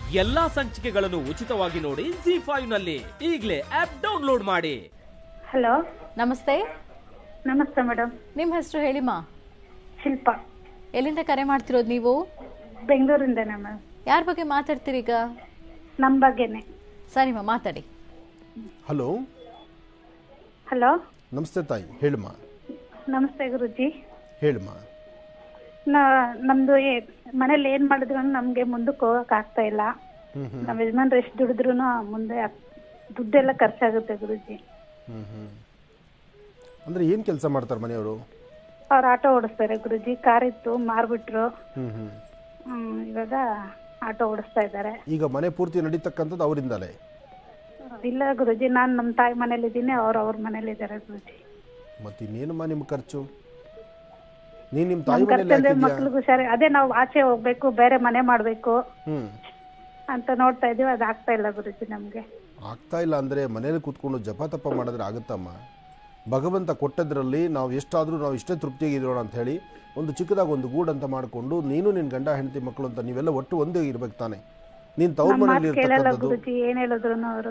ಎಲ್ಲಾ ಸಂಚಿಕೆಗಳನ್ನು ಉಚಿತವಾಗಿ ನೋಡಿ ಜಿ ಫೈವ್ ನಲ್ಲಿ ಈಗಲೇ ಆಪ್ ಡೌನ್ಲೋಡ್ ಮಾಡಿ ಹಲೋ ನಮಸ್ತೆ ನಮಸ್ತೆ ಮೇಡಮ್ ನಿಮ್ಮ ಹೆಸರು ಹೇಳಿಮಾ ಶಿಲ್ಪ ಎಲ್ಲಿಂದ ಕರೆ ಮಾಡ್ತಿರೋದು ನೀವು ಬೆಂಗಳೂರಿಂದನೇ ಮ್ಯಾಮ್ ಯಾರ ಬಗ್ಗೆ ಮಾತಾಡ್ತೀರಿ ಈಗ ನಮ್ಮ ಬಗ್ಗೆನೆ ಸರಿಮಾ ಮಾತಾಡಿ ಹಲೋ ಹಲೋ ನಮಸ್ತೆ ತಾಯಿ ಹೇಳಮ್ಮ ನಮಸ್ತೆ ಗುರುಜಿ ಹೇಳಮ್ಮ ನಾ ನಮ್ದು ಏ- ಮನೇಲಿ ಏನ್ ಮಾಡಿದ್ರು ನಮ್ಗೆ ಮುಂದಕ್ಕೆ ಹೋಗಕ್ ಆಗ್ತಾ ಇಲ್ಲ ನಮ್ಮ ಯಜಮಾನ್ರು ಎಷ್ಟು ದುಡಿದ್ರು ಮುಂದೆ ಆಗ್- ದುಡ್ಡೆಲ್ಲ ಖರ್ಚಾಗುತ್ತೆ ಗುರುಜಿ ಹ್ಞೂ ಹ್ಞೂ ಅಂದರೆ ಏನು ಕೆಲಸ ಮಾಡ್ತಾರೆ ಮನೆಯವರು ಅವ್ರು ಆಟೋ ಓಡಿಸ್ತಾರೆ ಗುರುಜಿ ಕಾರ್ ಇತ್ತು ಮಾರ್ಬಿಟ್ರು ಹ್ಞೂ ಹ್ಞೂ ಹ್ಮ್, ಇವಾಗ ಆಟೋ ಓಡಿಸ್ತಾ ಇದ್ದಾರೆ ಈಗ ಮನೆ ಪೂರ್ತಿ ನಡೀತಕ್ಕಂಥದ್ದು ಅವರಿಂದಲೇ ಇಲ್ಲ ಗುರುಜಿ ನಾನ್ ನಮ್ಮ ತಾಯಿ ಮನೇಲಿ ಇದ್ದೀನಿ ಅವ್ರು ಅವ್ರ ಮನೇಲಿ ಇದ್ದಾರೆ ಗುರುಜಿ ಮತ್ತು ಇನ್ನೇನಮ್ಮ ನಿಮ್ಮ ಖರ್ಚು ನೀನು ನಿಮ್ಮ ತಾಯಿ ನಮ್ ಮನೇಲಿ ಖರ್ಚಂದ್ರೆ ಹಾಕಿದ್ಯಾ ಮಕ್ಳಿಗೆ ಹುಷಾರಿ ಅದೇ ನಾವು ಆಚೆ ಹೋಗ್ಬೇಕು ಬೇರೆ ಮನೆ ಮಾಡ್ಬೇಕು ಹ್ಞೂ ಅಂತ ನೋಡ್ತಾ ಇದೀವಿ ಅದು ಆಗ್ತಾ ಇಲ್ಲ ಗುರುಜಿ ನಮ್ಗೆ ಆಗ್ತಾ ಇಲ್ಲ ಅಂದರೆ ಮನೇಲಿ ಕೂತ್ಕೊಂಡು ಜಪ ತಪ ಮಾಡಿದ್ರೆ ಆಗುತ್ತಮ್ಮ ಭಗವಂತ ಕೊಟ್ಟದ್ರಲ್ಲಿ ನಾವು ಎಷ್ಟಾದರೂ ನಾವು ಇಷ್ಟೇ ತೃಪ್ತಿಯಾಗಿರೋಣ ಅಂತ ಹೇಳಿ ಒಂದು ಚಿಕ್ಕದಾಗಿ ಒಂದು ಗೂಡು ಅಂತ ಮಾಡಿಕೊಂಡು ನೀನು ನಿನ್ನ ಗಂಡ ಹೆಂಡತಿ ಮಕ್ಕಳು ಅಂತ ನೀವೆಲ್ಲ ಒಟ್ಟು ಒಂದೇ ಇರ್ಬೇಕು ತಾನೆ ನೀನು ತವ್ರ ನಮ್ ಮನೇಲಿ ಮಾತ್ ಕೇಳಲ್ಲ ಇರ್ತಕ್ಕಂಥದ್ದು ಗುರುಜಿ ಏನ್ ಹೇಳಿದ್ರು ಅವರು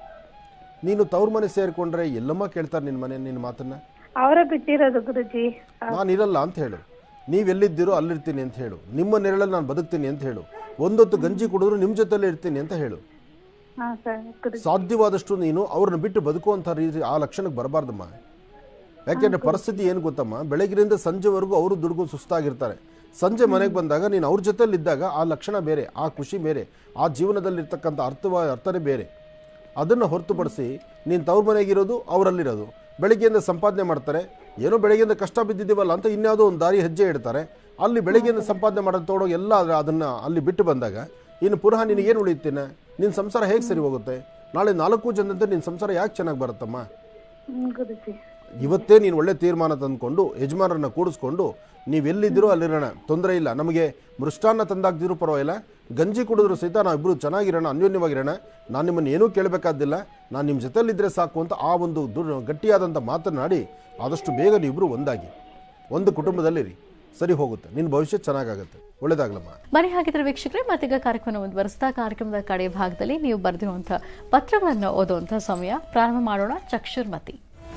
ನೀನು ತವ್ರ ಮನೆ ಸೇರಿಕೊಂಡ್ರೆ ಎಲ್ಲಮ್ಮ ಕೇಳ್ತಾರೆ ನಿನ್ನ ಮನೆ ನಿನ್ನ ಮಾತನ್ನ ಅವರೇ ಬಿಟ್ಟಿರೋದು ಗುರುಜಿ ನಾನು ಇರಲ್ಲ ಅಂತ ಹೇಳು ನೀವೆಲ್ಲಿದ್ದೀರೋ ಅಲ್ಲಿರ್ತೀನಿ ಅಂತ ಹೇಳು ನಿಮ್ಮ ನೆರಳಲ್ಲಿ ನಾನು ಬದುಕ್ತೀನಿ ಅಂತ ಹೇಳು ಒಂದೊತ್ತು ಗಂಜಿ ಕುಡಿದ್ರು ನಿಮ್ಮ ಜೊತೆಲೇ ಇರ್ತೀನಿ ಅಂತ ಹೇಳು ಹಾ ಸರ್ ಗುರುಜಿ ಸಾಧ್ಯವಾದಷ್ಟು ನೀನು ಅವ್ರನ್ನ ಬಿಟ್ಟು ಬದುಕುವಂಥ ರೀತಿ ಆ ಲಕ್ಷಣಕ್ಕೆ ಬರಬಾರ್ದಮ್ಮ ಯಾಕೆಂದ್ರೆ ಪರಿಸ್ಥಿತಿ ಏನು ಗೊತ್ತಮ್ಮ ಬೆಳಗಿನಿಂದ ಸಂಜೆವರೆಗೂ ಅವರು ದುಡ್ಗು ಸುಸ್ತಾಗಿರ್ತಾರೆ ಸಂಜೆ ಮನೆಗೆ ಬಂದಾಗ ನೀನು ಅವ್ರ ಜೊತೆಲಿ ಇದ್ದಾಗ ಆ ಲಕ್ಷಣ ಬೇರೆ ಆ ಖುಷಿ ಬೇರೆ ಆ ಜೀವನದಲ್ಲಿರ್ತಕ್ಕಂಥ ಅರ್ಥವ ಅರ್ಥನೇ ಬೇರೆ ಅದನ್ನು ಹೊರತುಪಡಿಸಿ ನೀನು ತವ್ರ ಮನೆಗಿರೋದು ಅವರಲ್ಲಿರೋದು ಬೆಳಗ್ಗೆಯಿಂದ ಸಂಪಾದನೆ ಮಾಡ್ತಾರೆ ಏನೋ ಬೆಳಗ್ಗೆಯಿಂದ ಕಷ್ಟ ಬಿದ್ದಿದ್ದೀವಲ್ಲ ಅಂತ ಇನ್ಯಾವುದೋ ಒಂದು ದಾರಿ ಹೆಜ್ಜೆ ಇಡ್ತಾರೆ ಅಲ್ಲಿ ಬೆಳಗ್ಗೆಯಿಂದ ಸಂಪಾದನೆ ಮಾಡೋದು ತೊಗೊಂಡೋಗಿ ಎಲ್ಲ ಅದನ್ನು ಅಲ್ಲಿ ಬಿಟ್ಟು ಬಂದಾಗ ಇನ್ನು ಪುನಃ ನಿನಗೇನು ಉಳಿಯುತ್ತೇನೆ ನಿನ್ನ ಸಂಸಾರ ಹೇಗೆ ಸರಿ ಹೋಗುತ್ತೆ ನಾಳೆ ನಾಲ್ಕು ಜನದಂತೆ ನಿನ್ನ ಸಂಸಾರ ಯಾಕೆ ಚೆನ್ನಾಗಿ ಬರುತ್ತಮ್ಮ ಹ್ಮ್ ಗುರುಜಿ ಇವತ್ತೇ ನೀನು ಒಳ್ಳೆ ತೀರ್ಮಾನ ತಂದುಕೊಂಡು ಯಜಮಾನರನ್ನ ಕೂಡಿಸ್ಕೊಂಡು ನೀವೆಲ್ಲಿದ್ದೀರೋ ಅಲ್ಲಿರೋಣ ತೊಂದರೆ ಇಲ್ಲ ನಮಗೆ ಮೃಷ್ಟಾನ್ನ ತಂದಾಗ್ದಿರೋ ಪರವಾಗಿಲ್ಲ ಗಂಜಿ ಕುಡಿದ್ರು ಸಹಿತ ನಾವಿಬ್ಬರು ಚೆನ್ನಾಗಿರೋಣ ಅನ್ಯೋನ್ಯವಾಗಿರೋಣ ನಾನು ನಿಮ್ಮನ್ನು ಏನೂ ಕೇಳಬೇಕಾದಿಲ್ಲ ನಾನು ನಿಮ್ಮ ಜೊತೆಲಿದ್ದರೆ ಸಾಕು ಅಂತ ಆ ಒಂದು ದುರ್ ಗಟ್ಟಿಯಾದಂಥ ಮಾತನಾಡಿ ಆದಷ್ಟು ಬೇಗ ನೀವಿಬ್ಬರು ಒಂದಾಗಿ ಒಂದು ಕುಟುಂಬದಲ್ಲಿರಿ ಸರಿ ಹೋಗುತ್ತೆ ನಿನ್ನ ಭವಿಷ್ಯ ಚೆನ್ನಾಗಾಗುತ್ತೆ ಒಳ್ಳೇದಾಗ್ಲಮ್ಮ ಬನ್ನಿ ಹಾಗಿದ್ರೆ ವೀಕ್ಷಕರೇ ಮತ್ತೀಗ ಕಾರ್ಯಕ್ರಮ ಮುಂದುವರಿಸ್ತಾ ಕಾರ್ಯಕ್ರಮದ ಕಡೆ ಭಾಗದಲ್ಲಿ ನೀವು ಬರೆದಿರುವಂತಹ ಪತ್ರಗಳನ್ನು ಓದುವಂತಹ ಸಮಯ ಪ್ರಾರಂಭ ಮಾಡೋಣ ಚಕ್ಷುರ್ಮತಿ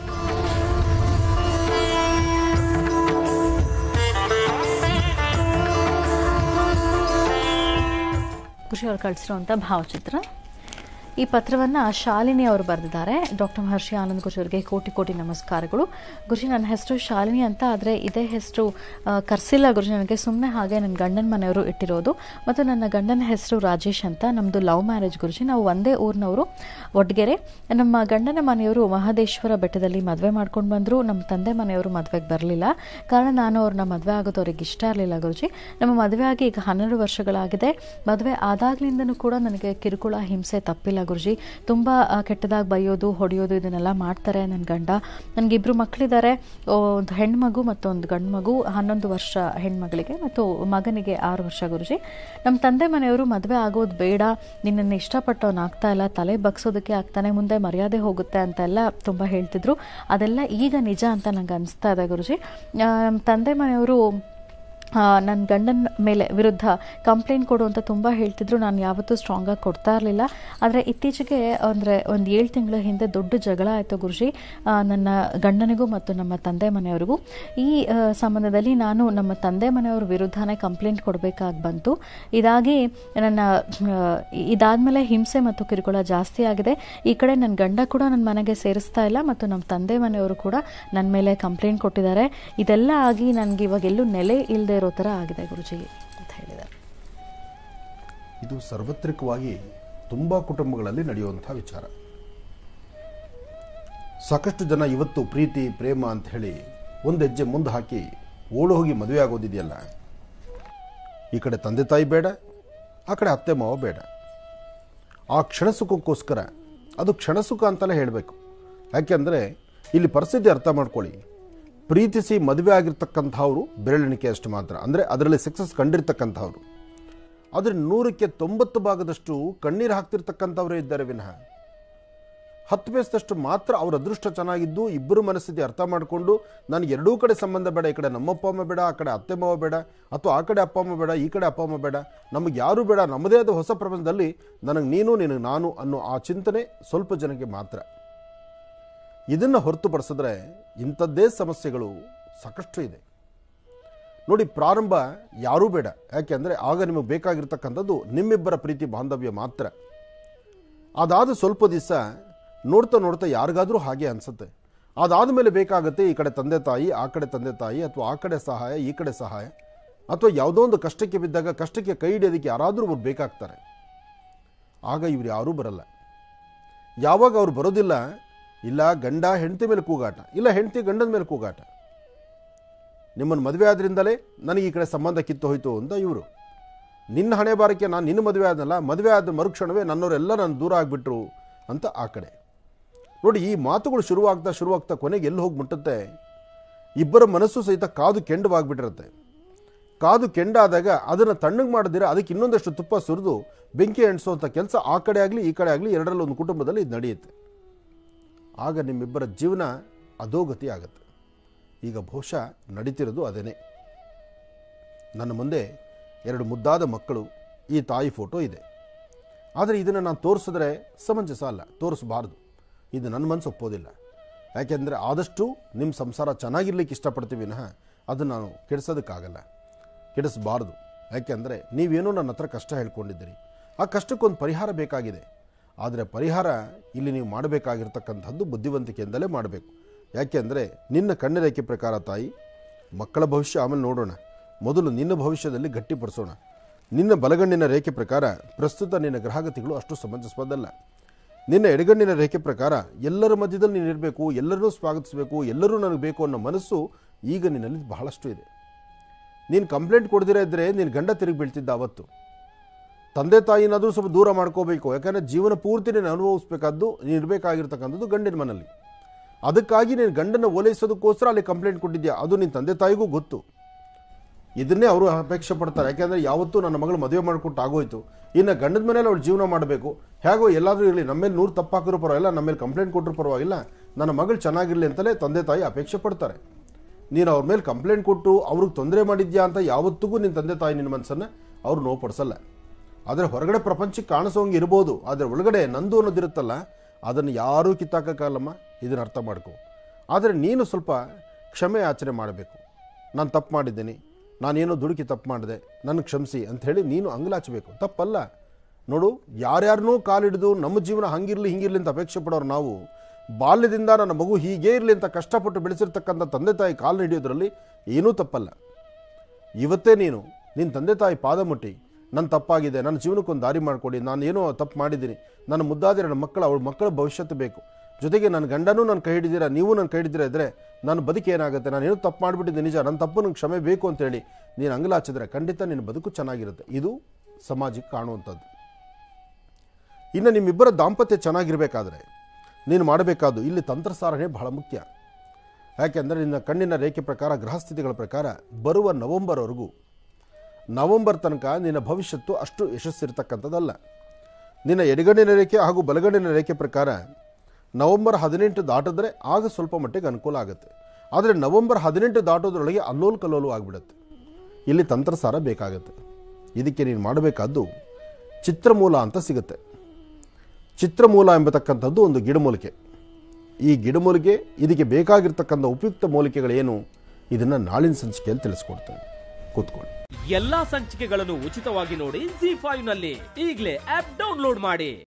ಖುಷಿ ಅವರು ಕಳಿಸಿರುವಂಥ ಭಾವಚಿತ್ರ ಈ ಪತ್ರವನ್ನು ಶಾಲಿನಿ ಅವರು ಬರೆದಿದ್ದಾರೆ ಡಾಕ್ಟರ್ ಮಹರ್ಷಿ ಆನಂದ್ ಗುರುಜಿ ಅವರಿಗೆ ಕೋಟಿ ಕೋಟಿ ನಮಸ್ಕಾರಗಳು ಗುರುಜಿ ನನ್ನ ಹೆಸರು ಶಾಲಿನಿ ಅಂತ ಆದರೆ ಇದೇ ಹೆಸರು ಆ, ಕರ್ಸಿಲ್ಲ ಗುರುಜಿ ನನಗೆ ಸುಮ್ಮನೆ ಹಾಗೆ ನನ್ನ ಗಂಡನ ಮನೆಯವರು ಇಟ್ಟಿರೋದು ಮತ್ತು ನನ್ನ ಗಂಡನ ಹೆಸರು ರಾಜೇಶ್ ಅಂತ ನಮ್ಮದು ಲವ್ ಮ್ಯಾರೇಜ್ ಗುರುಜಿ ನಾವು ಒಂದೇ ಊರಿನವರು ಒಡ್ಗೆರೆ ನಮ್ಮ ಗಂಡನ ಮನೆಯವರು ಮಹದೇಶ್ವರ ಬೆಟ್ಟದಲ್ಲಿ ಮದುವೆ ಮಾಡ್ಕೊಂಡು ಬಂದರು ನಮ್ಮ ತಂದೆ ಮನೆಯವರು ಮದುವೆಗೆ ಬರಲಿಲ್ಲ ಕಾರಣ ನಾನು ಅವ್ರನ್ನ ಮದುವೆ ಆಗೋದು ಅವ್ರಿಗೆ ಇಷ್ಟ ಇರಲಿಲ್ಲ ಗುರುಜಿ ನಮ್ಮ ಮದುವೆ ಆಗಿ ಈಗ ಹನ್ನೆರಡು ವರ್ಷಗಳಾಗಿದೆ ಮದುವೆ ಆದಾಗ್ಲಿಂದನೂ ಕೂಡ ನನಗೆ ಕಿರುಕುಳ ಹಿಂಸೆ ತಪ್ಪಿಲ್ಲ ಗುರುಜಿ ತುಂಬ ಆ, ಕೆಟ್ಟದಾಗಿ ಬೈಯೋದು ಹೊಡೆಯೋದು ಇದನ್ನೆಲ್ಲ ಮಾಡ್ತಾರೆ ನನ್ನ ಗಂಡ ನನಗಿಬ್ರು ಮಕ್ಕಳಿದ್ದಾರೆ ಒಂದು ಹೆಣ್ಮಗು ಮತ್ತು ಒಂದು ಗಂಡು ಮಗು ಹನ್ನೊಂದು ವರ್ಷ ಹೆಣ್ಮಗಳಿಗೆ ಮತ್ತು ಮಗನಿಗೆ ಆರು ವರ್ಷ ಗುರುಜಿ ನಮ್ಮ ತಂದೆ ಮನೆಯವರು ಮದುವೆ ಆಗೋದು ಬೇಡ ನಿನ್ನನ್ನು ಇಷ್ಟಪಟ್ಟವನಾಗ್ತಾ ಇಲ್ಲ ತಲೆ ಬಗ್ಸೋದಕ್ಕೆ ಆಗ್ತಾನೆ ಮುಂದೆ ಮರ್ಯಾದೆ ಹೋಗುತ್ತೆ ಅಂತೆಲ್ಲ ತುಂಬ ಹೇಳ್ತಿದ್ರು ಅದೆಲ್ಲ ಈಗ ನಿಜ ಅಂತ ನಂಗೆ ಅನಿಸ್ತಾ ಇದೆ ಗುರುಜಿ ಆ, ನಮ್ಮ ತಂದೆ ಮನೆಯವರು ನನ್ನ ಗಂಡನ ಮೇಲೆ ವಿರುದ್ಧ ಕಂಪ್ಲೇಂಟ್ ಕೊಡು ಅಂತ ತುಂಬ ಹೇಳ್ತಿದ್ರು ನಾನು ಯಾವತ್ತೂ ಸ್ಟ್ರಾಂಗಾಗಿ ಕೊಡ್ತಾ ಇರಲಿಲ್ಲ ಆದರೆ ಇತ್ತೀಚೆಗೆ ಅಂದರೆ ಒಂದು ಏಳು ತಿಂಗಳ ಹಿಂದೆ ದೊಡ್ಡ ಜಗಳ ಆಯಿತು ಗುರುಜಿ ಆ, ನನ್ನ ಗಂಡನಿಗೂ ಮತ್ತು ನಮ್ಮ ತಂದೆ ಮನೆಯವರಿಗೂ ಈ ಆ, ಸಂಬಂಧದಲ್ಲಿ ನಾನು ನಮ್ಮ ತಂದೆ ಮನೆಯವ್ರ ವಿರುದ್ಧನೇ ಕಂಪ್ಲೇಂಟ್ ಕೊಡಬೇಕಾಗಿ ಬಂತು ಇದಾಗಿ ನನ್ನ ಇದಾದಮೇಲೆ ಹಿಂಸೆ ಮತ್ತು ಕಿರುಕುಳ ಜಾಸ್ತಿ ಆಗಿದೆ ಈ ಕಡೆ ನನ್ನ ಗಂಡ ಕೂಡ ನನ್ನ ಮನೆಗೆ ಸೇರಿಸ್ತಾ ಇಲ್ಲ ಮತ್ತು ನಮ್ಮ ತಂದೆ ಮನೆಯವರು ಕೂಡ ನನ್ನ ಮೇಲೆ ಕಂಪ್ಲೇಂಟ್ ಕೊಟ್ಟಿದ್ದಾರೆ ಇದೆಲ್ಲ ಆಗಿ ನನಗೆ ಇವಾಗ ಎಲ್ಲೂ ನೆಲೆ ಇಲ್ಲದೆ ಇರೋ ಥರ ಆಗಿದೆ ಗುರುಜಿ ಅಂತ ಹೇಳಿದ್ದಾರೆ ಇದು ಸಾರ್ವತ್ರಿಕವಾಗಿ ತುಂಬ ಕುಟುಂಬಗಳಲ್ಲಿ ನಡೆಯುವಂಥ ವಿಚಾರ ಸಾಕಷ್ಟು ಜನ ಇವತ್ತು ಪ್ರೀತಿ ಪ್ರೇಮ ಅಂತ ಹೇಳಿ ಒಂದು ಹೆಜ್ಜೆ ಮುಂದೆ ಹಾಕಿ ಓಡು ಹೋಗಿ ಮದುವೆ ಆಗೋದಿದೆಯಲ್ಲ ಈ ಕಡೆ ತಂದೆ ತಾಯಿ ಬೇಡ ಆ ಕಡೆ ಅತ್ತೆ ಮಾವ ಬೇಡ ಆ ಕ್ಷಣ ಸುಖಕ್ಕೋಸ್ಕರ ಅದು ಕ್ಷಣ ಸುಖ ಅಂತಲೇ ಹೇಳಬೇಕು ಯಾಕೆಂದರೆ ಇಲ್ಲಿ ಪರಿಸ್ಥಿತಿ ಅರ್ಥ ಮಾಡ್ಕೊಳ್ಳಿ ಪ್ರೀತಿಸಿ ಮದುವೆ ಆಗಿರ್ತಕ್ಕಂಥವ್ರು ಬೆರಳೆಣಿಕೆ ಅಷ್ಟು ಮಾತ್ರ ಅಂದರೆ ಅದರಲ್ಲಿ ಸಕ್ಸಸ್ ಕಂಡಿರ್ತಕ್ಕಂಥವ್ರು ಆದರೆ ನೂರಕ್ಕೆ ತೊಂಬತ್ತು ಭಾಗದಷ್ಟು ಕಣ್ಣೀರು ಹಾಕ್ತಿರ್ತಕ್ಕಂಥವರೇ ಇದ್ದಾರೆ ವಿನಃ ಹತ್ತು ಪೈಸದಷ್ಟು ಮಾತ್ರ ಅವ್ರ ಅದೃಷ್ಟ ಚೆನ್ನಾಗಿದ್ದು ಇಬ್ಬರು ಮನಸ್ಥಿತಿ ಅರ್ಥ ಮಾಡಿಕೊಂಡು ನನಗೆ ಎರಡೂ ಕಡೆ ಸಂಬಂಧ ಬೇಡ ಈ ಕಡೆ ನಮ್ಮಪ್ಪ ಅಮ್ಮ ಬೇಡ ಆ ಕಡೆ ಅತ್ತೆ ಮಾವ ಬೇಡ ಅಥವಾ ಆ ಕಡೆ ಅಪ್ಪ ಅಮ್ಮ ಬೇಡ ಈ ಕಡೆ ಅಪ್ಪ ಅಮ್ಮ ಬೇಡ ನಮಗೆ ಯಾರೂ ಬೇಡ ನಮ್ಮದೇ ಆದ ಹೊಸ ಪ್ರಪಂಚದಲ್ಲಿ ನನಗೆ ನೀನು ನಿನಗೆ ನಾನು ಅನ್ನೋ ಆ ಚಿಂತನೆ ಸ್ವಲ್ಪ ಜನಕ್ಕೆ ಮಾತ್ರ ಇದನ್ನು ಹೊರತುಪಡಿಸಿದ್ರೆ ಇಂಥದ್ದೇ ಸಮಸ್ಯೆಗಳು ಸಾಕಷ್ಟು ಇದೆ ನೋಡಿ ಪ್ರಾರಂಭ ಯಾರೂ ಬೇಡ ಯಾಕೆಂದರೆ ಆಗ ನಿಮಗೆ ಬೇಕಾಗಿರ್ತಕ್ಕಂಥದ್ದು ನಿಮ್ಮಿಬ್ಬರ ಪ್ರೀತಿ ಬಾಂಧವ್ಯ ಮಾತ್ರ ಅದಾದ ಸ್ವಲ್ಪ ದಿವಸ ನೋಡ್ತಾ ನೋಡ್ತಾ ಯಾರಿಗಾದರೂ ಹಾಗೆ ಅನಿಸುತ್ತೆ ಅದಾದ ಮೇಲೆ ಬೇಕಾಗುತ್ತೆ ಈ ಕಡೆ ತಂದೆ ತಾಯಿ ಆ ಕಡೆ ತಂದೆ ತಾಯಿ ಅಥವಾ ಆ ಕಡೆ ಸಹಾಯ ಈ ಕಡೆ ಸಹಾಯ ಅಥವಾ ಯಾವುದೋ ಒಂದು ಕಷ್ಟಕ್ಕೆ ಬಿದ್ದಾಗ ಕಷ್ಟಕ್ಕೆ ಕೈ ಹಿಡಿಯೋದಕ್ಕೆ ಯಾರಾದರೂ ಒಬ್ರು ಬೇಕಾಗ್ತಾರೆ ಆಗ ಇವ್ರು ಯಾರೂ ಬರಲ್ಲ ಯಾವಾಗ ಅವ್ರು ಬರೋದಿಲ್ಲ ಇಲ್ಲ ಗಂಡ ಹೆಂಡತಿ ಮೇಲೆ ಕೂಗಾಟ ಇಲ್ಲ ಹೆಂಡತಿ ಗಂಡನ ಮೇಲೆ ಕೂಗಾಟ ನಿಮ್ಮನ್ನು ಮದುವೆ ಆದ್ರಿಂದಲೇ ನನಗೆ ಈ ಕಡೆ ಸಂಬಂಧ ಕಿತ್ತು ಹೋಯ್ತು ಅಂತ ಇವರು ನಿನ್ನ ಹಣೆ ಬಾರಕ್ಕೆ ನಾನು ನಿನ್ನ ಮದುವೆ ಆದನಲ್ಲ ಮದುವೆ ಆದ ಮರುಕ್ಷಣವೇ ನನ್ನವರೆಲ್ಲ ನಾನು ದೂರ ಆಗಿಬಿಟ್ರು ಅಂತ ಆ ಕಡೆ ನೋಡಿ ಈ ಮಾತುಗಳು ಶುರುವಾಗ್ತಾ ಶುರುವಾಗ್ತಾ ಕೊನೆಗೆ ಎಲ್ಲಿ ಹೋಗಿ ಮುಟ್ಟುತ್ತೆ ಇಬ್ಬರ ಮನಸ್ಸು ಸಹಿತ ಕಾದು ಕೆಂಡವಾಗಿಬಿಟ್ಟಿರುತ್ತೆ ಕಾದು ಕೆಂಡಾದಾಗ ಅದನ್ನು ತಣ್ಣಗೆ ಮಾಡದಿರ ಅದಕ್ಕೆ ಇನ್ನೊಂದಷ್ಟು ತುಪ್ಪ ಸುರಿದು ಬೆಂಕಿ ಅಂಟಿಸುವಂಥ ಕೆಲಸ ಆ ಕಡೆ ಆಗಲಿ ಈ ಕಡೆ ಆಗಲಿ ಎರಡರಲ್ಲಿ ಒಂದು ಕುಟುಂಬದಲ್ಲಿ ಇದು ನಡೆಯುತ್ತೆ ಆಗ ನಿಮ್ಮಿಬ್ಬರ ಜೀವನ ಅಧೋಗತಿ ಆಗುತ್ತೆ ಈಗ ಬಹುಶಃ ನಡೀತಿರೋದು ಅದೇನೇ ನನ್ನ ಮುಂದೆ ಎರಡು ಮುದ್ದಾದ ಮಕ್ಕಳು ಈ ತಾಯಿ ಫೋಟೋ ಇದೆ ಆದರೆ ಇದನ್ನು ನಾನು ತೋರಿಸಿದ್ರೆ ಸಮಂಜಸ ಅಲ್ಲ ತೋರಿಸಬಾರ್ದು ಇದು ನನ್ನ ಮನಸ್ಸು ಒಪ್ಪೋದಿಲ್ಲ ಯಾಕೆಂದರೆ ಆದಷ್ಟು ನಿಮ್ಮ ಸಂಸಾರ ಚೆನ್ನಾಗಿರ್ಲಿಕ್ಕೆ ಇಷ್ಟಪಡ್ತೀವಿ ವಿನಃ ಅದನ್ನು ನಾನು ಕೆಡಿಸೋದಕ್ಕಾಗಲ್ಲ ಕೆಡಿಸಬಾರ್ದು ಯಾಕೆಂದರೆ ನೀವೇನೋ ನನ್ನ ಹತ್ರ ಕಷ್ಟ ಹೇಳ್ಕೊಂಡಿದ್ದೀರಿ ಆ ಕಷ್ಟಕ್ಕೊಂದು ಪರಿಹಾರ ಬೇಕಾಗಿದೆ ಆದರೆ ಪರಿಹಾರ ಇಲ್ಲಿ ನೀವು ಮಾಡಬೇಕಾಗಿರ್ತಕ್ಕಂಥದ್ದು ಬುದ್ಧಿವಂತಿಕೆಯಿಂದಲೇ ಮಾಡಬೇಕು ಯಾಕೆಂದರೆ ನಿನ್ನ ಕಣ್ಣರೇಖೆ ಪ್ರಕಾರ ತಾಯಿ ಮಕ್ಕಳ ಭವಿಷ್ಯ ಆಮೇಲೆ ನೋಡೋಣ ಮೊದಲು ನಿನ್ನ ಭವಿಷ್ಯದಲ್ಲಿ ಗಟ್ಟಿಪಡಿಸೋಣ ನಿನ್ನ ಬಲಗಣ್ಣಿನ ರೇಖೆ ಪ್ರಕಾರ ಪ್ರಸ್ತುತ ನಿನ್ನ ಗ್ರಹಗತಿಗಳು ಅಷ್ಟು ಸಮಂಜಸವಾದಲ್ಲ ನಿನ್ನ ಎಡಗಣ್ಣಿನ ರೇಖೆ ಪ್ರಕಾರ ಎಲ್ಲರ ಮಧ್ಯದಲ್ಲಿ ನೀನು ಇರಬೇಕು ಎಲ್ಲರನ್ನೂ ಸ್ವಾಗತಿಸಬೇಕು ಎಲ್ಲರೂ ನನಗೆ ಬೇಕು ಅನ್ನೋ ಮನಸ್ಸು ಈಗ ನಿನ್ನಲ್ಲಿ ಬಹಳಷ್ಟು ಇದೆ ನೀನು ಕಂಪ್ಲೇಂಟ್ ಕೊಡದಿರ ಇದ್ದರೆ ನೀನು ಗಂಡ ತಿರುಗಿ ಬೀಳ್ತಿದ್ದ ಅವತ್ತು ತಂದೆ ತಾಯಿನಾದರೂ ಸ್ವಲ್ಪ ದೂರ ಮಾಡ್ಕೋಬೇಕು ಯಾಕಂದರೆ ಜೀವನ ಪೂರ್ತಿ ನೀನು ಅನುಭವಿಸ್ಬೇಕಾದ್ದು ನೀನು ಇರಬೇಕಾಗಿರ್ತಕ್ಕಂಥದ್ದು ಗಂಡಿನ ಮನಲ್ಲಿ ಅದಕ್ಕಾಗಿ ನೀನು ಗಂಡನ ಓಲೈಸೋದಕ್ಕೋಸ್ಕರ ಅಲ್ಲಿ ಕಂಪ್ಲೇಂಟ್ ಕೊಟ್ಟಿದ್ಯಾ ಅದು ನಿನ್ನ ತಂದೆ ತಾಯಿಗೂ ಗೊತ್ತು ಇದನ್ನೇ ಅವರು ಅಪೇಕ್ಷೆ ಪಡ್ತಾರೆ ಯಾಕೆಂದರೆ ಯಾವತ್ತೂ ನನ್ನ ಮಗಳು ಮದುವೆ ಮಾಡಿಕೊಟ್ಟು ಆಗೋಯ್ತು ಇನ್ನು ಗಂಡದ ಮನೇಲಿ ಅವಳು ಜೀವನ ಮಾಡಬೇಕು ಹೇಗೋ ಎಲ್ಲಾದರೂ ಇರಲಿ ನಮ್ಮ ಮೇಲೆ ನೂರು ತಪ್ಪಾಕಿರೋ ಪರವಾಗಿಲ್ಲ ನಮ್ಮ ಮೇಲೆ ಕಂಪ್ಲೇಂಟ್ ಕೊಟ್ಟರು ಪರವಾಗಿಲ್ಲ ನನ್ನ ಮಗಳು ಚೆನ್ನಾಗಿರಲಿ ಅಂತಲೇ ತಂದೆ ತಾಯಿ ಅಪೇಕ್ಷೆ ಪಡ್ತಾರೆ ನೀನು ಅವ್ರ ಮೇಲೆ ಕಂಪ್ಲೇಂಟ್ ಕೊಟ್ಟು ಅವ್ರಿಗೆ ತೊಂದರೆ ಮಾಡಿದ್ಯಾ ಅಂತ ಯಾವತ್ತಿಗೂ ನಿನ್ನ ತಂದೆ ತಾಯಿ ನಿನ್ನ ಮನಸ್ಸನ್ನು ಅವ್ರು ನೋವುಪಡಿಸಲ್ಲ ಆದರೆ ಹೊರಗಡೆ ಪ್ರಪಂಚಕ್ಕೆ ಕಾಣಿಸೋಂಗೆ ಇರ್ಬೋದು ಆದರೆ ಒಳಗಡೆ ನಂದು ಅನ್ನೋದಿರುತ್ತಲ್ಲ ಅದನ್ನು ಯಾರೂ ಕಿತ್ತಾಕಕ್ಕಾಗಲ್ಲಮ್ಮ ಇದನ್ನು ಅರ್ಥ ಮಾಡ್ಕೊ ಆದರೆ ನೀನು ಸ್ವಲ್ಪ ಕ್ಷಮೆ ಯಾಚನೆ ಮಾಡಬೇಕು ನಾನು ತಪ್ಪು ಮಾಡಿದ್ದೀನಿ ನಾನೇನೋ ದುಡುಕಿ ತಪ್ಪು ಮಾಡಿದೆ ನನಗೆ ಕ್ಷಮಿಸಿ ಅಂಥೇಳಿ ನೀನು ಅಂಗಲಾಚಬೇಕು ತಪ್ಪಲ್ಲ ನೋಡು ಯಾರ್ಯಾರನ್ನೂ ಕಾಲಿಡಿದು ನಮ್ಮ ಜೀವನ ಹಂಗಿರಲಿ ಹಿಂಗಿರಲಿ ಅಂತ ಅಪೇಕ್ಷೆ ಪಡೋರು ನಾವು ಬಾಲ್ಯದಿಂದ ನನ್ನ ಮಗು ಹೀಗೇ ಇರಲಿ ಅಂತ ಕಷ್ಟಪಟ್ಟು ಬೆಳೆಸಿರ್ತಕ್ಕಂಥ ತಂದೆ ತಾಯಿ ಕಾಲು ಹಿಡಿಯೋದ್ರಲ್ಲಿ ಏನೂ ತಪ್ಪಲ್ಲ ಇವತ್ತೇ ನೀನು ನಿನ್ನ ತಂದೆ ತಾಯಿ ಪಾದ ಮುಟ್ಟಿ ನನ್ನ ತಪ್ಪಾಗಿದೆ ನನ್ನ ಜೀವನಕ್ಕೊಂದು ದಾರಿ ಮಾಡಿಕೊಡಿ ನಾನು ಏನೋ ತಪ್ಪು ಮಾಡಿದ್ದೀನಿ ನನ್ನ ಮುದ್ದಾದ ನನ್ನ ಮಕ್ಕಳು ಅವಳ ಮಕ್ಕಳ ಭವಿಷ್ಯತ್ತು ಬೇಕು ಜೊತೆಗೆ ನನ್ನ ಗಂಡನೂ ನನ್ನ ಕೈ ಹಿಡಿದಿರ ನೀವು ನನ್ನ ಕೈ ಹಿಡಿದಿರ ಇದ್ದರೆ ನನ್ನ ಬದುಕು ಏನಾಗುತ್ತೆ ನಾನು ಏನೋ ತಪ್ಪು ಮಾಡಿಬಿಟ್ಟಿದ್ದೆ ನಿಜ ನನ್ನ ತಪ್ಪು ನಂಗೆ ಕ್ಷಮೆ ಬೇಕು ಅಂತೇಳಿ ನೀನು ಅಂಗಲಾಚಿದ್ರೆ ಖಂಡಿತ ನಿನ್ನ ಬದುಕು ಚೆನ್ನಾಗಿರುತ್ತೆ ಇದು ಸಮಾಜಕ್ಕೆ ಕಾಣುವಂಥದ್ದು ಇನ್ನು ನಿಮ್ಮಿಬ್ಬರ ದಾಂಪತ್ಯ ಚೆನ್ನಾಗಿರಬೇಕಾದ್ರೆ ನೀನು ಮಾಡಬೇಕಾದ್ದು ಇಲ್ಲಿ ತಂತ್ರಸಾರನೇ ಬಹಳ ಮುಖ್ಯ ಯಾಕೆಂದರೆ ನಿನ್ನ ಕಣ್ಣಿನ ರೇಖೆ ಪ್ರಕಾರ ಗ್ರಹಸ್ಥಿತಿಗಳ ಪ್ರಕಾರ ಬರುವ ನವಂಬರ್ವರೆಗೂ ನವಂಬರ್ ತನಕ ನಿನ್ನ ಭವಿಷ್ಯತ್ತು ಅಷ್ಟು ಯಶಸ್ಸಿರ್ತಕ್ಕಂಥದ್ದಲ್ಲ ನಿನ್ನ ಎಡಗಣ್ಣಿನ ರೇಖೆ ಹಾಗೂ ಬಲಗಣ್ಣಿನ ರೇಖೆ ಪ್ರಕಾರ ನವಂಬರ್ ಹದಿನೆಂಟು ದಾಟಿದ್ರೆ ಆಗ ಸ್ವಲ್ಪ ಮಟ್ಟಿಗೆ ಅನುಕೂಲ ಆಗುತ್ತೆ ಆದರೆ ನವಂಬರ್ ಹದಿನೆಂಟು ದಾಟೋದ್ರೊಳಗೆ ಅಲ್ಲೋಲ್ ಕಲ್ಲೋಲು ಆಗಿಬಿಡುತ್ತೆ ಇಲ್ಲಿ ತಂತ್ರಸಾರ ಬೇಕಾಗುತ್ತೆ ಇದಕ್ಕೆ ನೀನು ಮಾಡಬೇಕಾದ್ದು ಚಿತ್ರಮೂಲ ಅಂತ ಸಿಗುತ್ತೆ ಚಿತ್ರಮೂಲ ಎಂಬತಕ್ಕಂಥದ್ದು ಒಂದು ಗಿಡಮೂಲಿಕೆ ಈ ಗಿಡಮೂಲಿಕೆ ಇದಕ್ಕೆ ಬೇಕಾಗಿರ್ತಕ್ಕಂಥ ಉಪಯುಕ್ತ ಮೂಲಿಕೆಗಳೇನು ಇದನ್ನು ನಾಳಿನ ಸಂಚಿಕೆಯಲ್ಲಿ ತಿಳಿಸ್ಕೊಡ್ತೇನೆ ಕೂತ್ಕೊಳ್ಳಿ ಎಲ್ಲಾ ಸಂಚಿಕೆಗಳನ್ನು ಉಚಿತವಾಗಿ ನೋಡಿ ಜಿ ಫೈವ್ ನಲ್ಲಿ ಈಗಲೇ ಆಪ್ ಡೌನ್ಲೋಡ್ ಮಾಡಿ